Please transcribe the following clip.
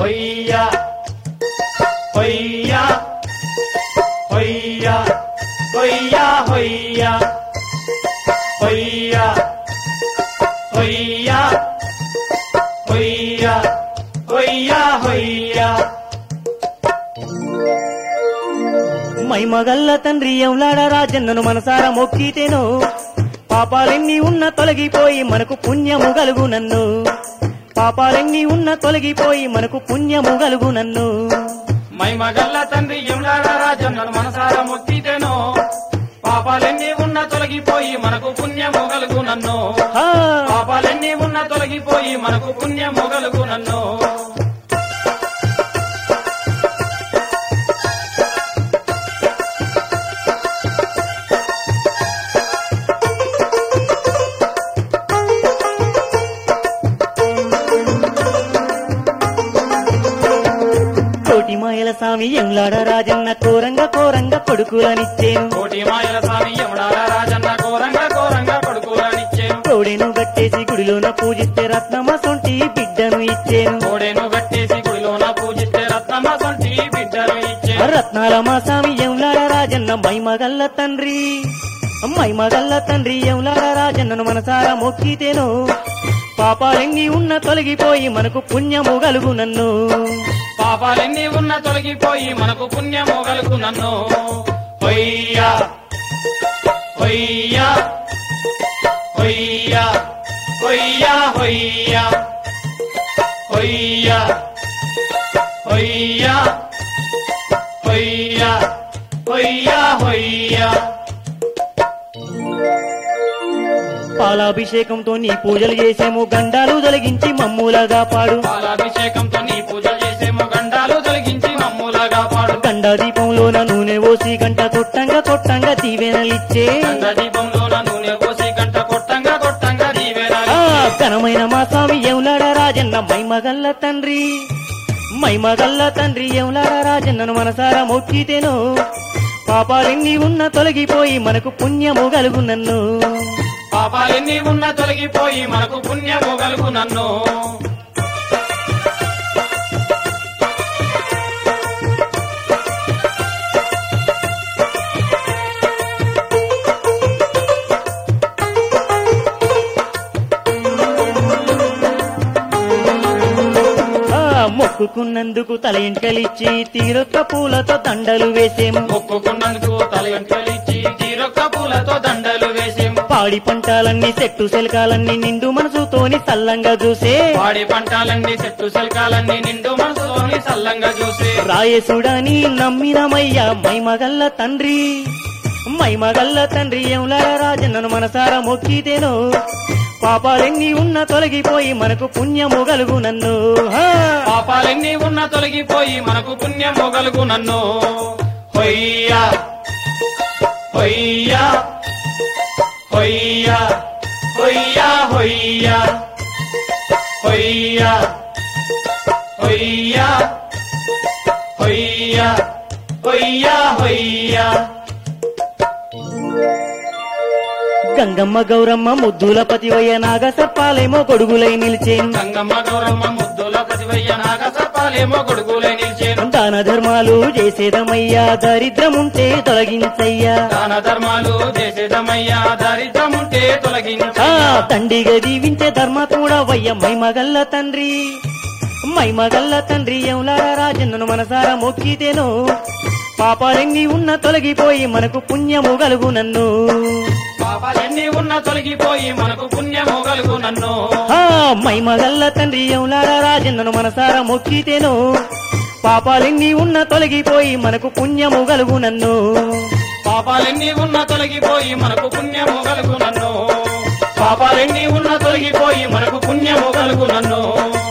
హొయ్యా హొయ్యా హొయ్యా హొయ్యా హొయ్యా హొయ్యా హొయ్యా హొయ్యా హొయ్యా హొయ్యా మైమగల్ల తండ్రి ఎంలాడ రాజన్నను మనసారా మొక్కితేను పాపాలెన్ని ఉన్న తొలగిపోయి మనకు పుణ్యము గలుగు నన్ను పాపాలెన్ని ఉన్న తొలగిపోయి మనకు పుణ్యము గలుగు నన్ను మైమగల్ల తండ్రి ఎమ్లాడ రాజన్నను మనసారా మొక్కితేనో పాపాలెన్ని ఉన్న తొలగిపోయి మనకు పుణ్యము కలుగు నన్ను హా! పాపాలెన్ని ఉన్న తొలగిపోయి మనకు పుణ్యము కలుగు నన్ను కోటి మాయల స్వామి ఎంలాడ రాజన్న కోరంగ కోరంగ కొడుకులనిచ్చేను కోటి మాయల స్వామి యముడాల రాజన్న ఘోరంగా ఘోరంగా కొడుకులనిచ్చేను కోడెను గట్టేసి గుడిలోన పూజిస్తే రత్నమ సొంటి బిడ్డను ఇచ్చేను కోడెను గట్టేసి గుడిలోన పూజిస్తే రత్నమ్మ సొంటి బిడ్డను ఇచ్చేను రత్నాల మా స్వామి ఎంలాడ రాజన్న మైమగల్ల తండ్రి మైమగల్ల తండ్రి ఎంలాడ రాజన్నను మనసారా మొక్కితేను పాపాలెన్ని ఉన్న తొలగిపోయి మనకు పుణ్యము గలుగు నన్ను పాపాలెన్ని ఉన్న తొలగిపోయి మనకు పుణ్యము కలుగు నన్ను హొయ్యా హొయ్యా హొయ్యా హొయ్యా హొయ్యా హొయ్యా హొయ్యా హొయ్యా హొయ్యా హొయ్యా పాలాభిషేకంతో నీ పూజలు చేసేము గండాలు తొలగించి మమ్ములగా పాడు పాలాభిషేకంతో నీ పూజలు చేసేమో గండాలు తొలగించి మమ్ములగా పాడు గండా దీపంలోన నూనె పోసి గంట కొట్టంగా కొట్టంగా దీవెనలిచ్చే గండ దీపంలోన నూనె పోసి గంట కొట్టంగా కొట్టంగా ఆ దీవెనాలి ఘనమైన మా స్వామి ఎంలాడ రాజన్న మైమగల్ల తండ్రి మైమగల్ల తండ్రి ఎంలాడ రాజన్నను మనసారా మొక్కితేను పాపాలెన్ని ఉన్న తొలగిపోయి మనకు పుణ్యము గలుగు నన్ను పాపాలెన్ని ఉన్న తొలగిపోయి మనకు పుణ్యము కలుగు నన్ను ఆ మొక్కుకున్నందుకు తల ఇంటలిచ్చి తీరొక్క పూలతో దండలు వేసేము మొక్కుకున్నందుకు తల వెంట్రలిచ్చి తీరొక్క పూలతో దండలు వేసేము పాడి పంటాలన్నీ చెట్టు శిల్కాలన్నీ నిండు మనసుతోని సల్లంగా చూసే వాడి పంటాలన్నీ చెట్టు శల్కాలన్నీ నిండు మనసులోని సల్లంగా చూసి రాయేసుడని నమ్మినమయ్యా మైమగల్ల తండ్రి మైమగల్ల తండ్రి ఎంలా రాజన్నను మనసారా మొక్కితేను పాపాలెన్ని ఉన్న తొలగిపోయి మనకు పుణ్యము గలుగు నన్ను హా! పాపాలెన్ని ఉన్న తొలగిపోయి మనకు పుణ్యము కలుగు నన్ను హొయ్యా హొయ్యా హొయ్యా హొయ్యా హొయ్యా హొయ్యా హొయ్యా హొయ్యా హొయ్యా హొయ్యా గంగమ్మ గౌరమ్మ ముద్దుల పతివయ్య నాగ సప్పాలేమో గొడుగులై నిలిచేను గంగమ్మ గౌరమ్మ ముద్దుల పతివయ్య నాగ సప్పాలేమో గొడుగులై నిలిచేను దాన ధర్మాలు చేసేదమయ్యా దరిద్రముంటే తొలగించయ్యా దాన ధర్మాలు చేసేదమయ్యా దరిద్రముంటే తొలగించ ఆ తండ్రిగా దీవించే ధర్మత్ముడ వయ్య మైమగల్ల తండ్రి మైమగల్ల తండ్రి ఎంలాడ రాజన్నను మనసారా మొక్కితేను పాపాలెన్ని ఉన్న తొలగిపోయి మనకు పుణ్యము గలుగు నన్ను పాపాలెన్ని ఉన్న తొలగిపోయి మనకు పుణ్యము కలుగు నన్ను ఆ మైమగల్ల తండ్రి ఎంలాడ రాజన్నను మనసారా మొక్కితేను పాపాలెన్ని ఉన్న తొలగిపోయి మనకు పుణ్యము గలుగు నన్ను పాపాలెన్ని ఉన్న తొలగిపోయి మనకు పుణ్యము కలుగు నన్ను పాపాలెన్ని ఉన్న తొలగిపోయి మనకు పుణ్యము కలుగు నన్ను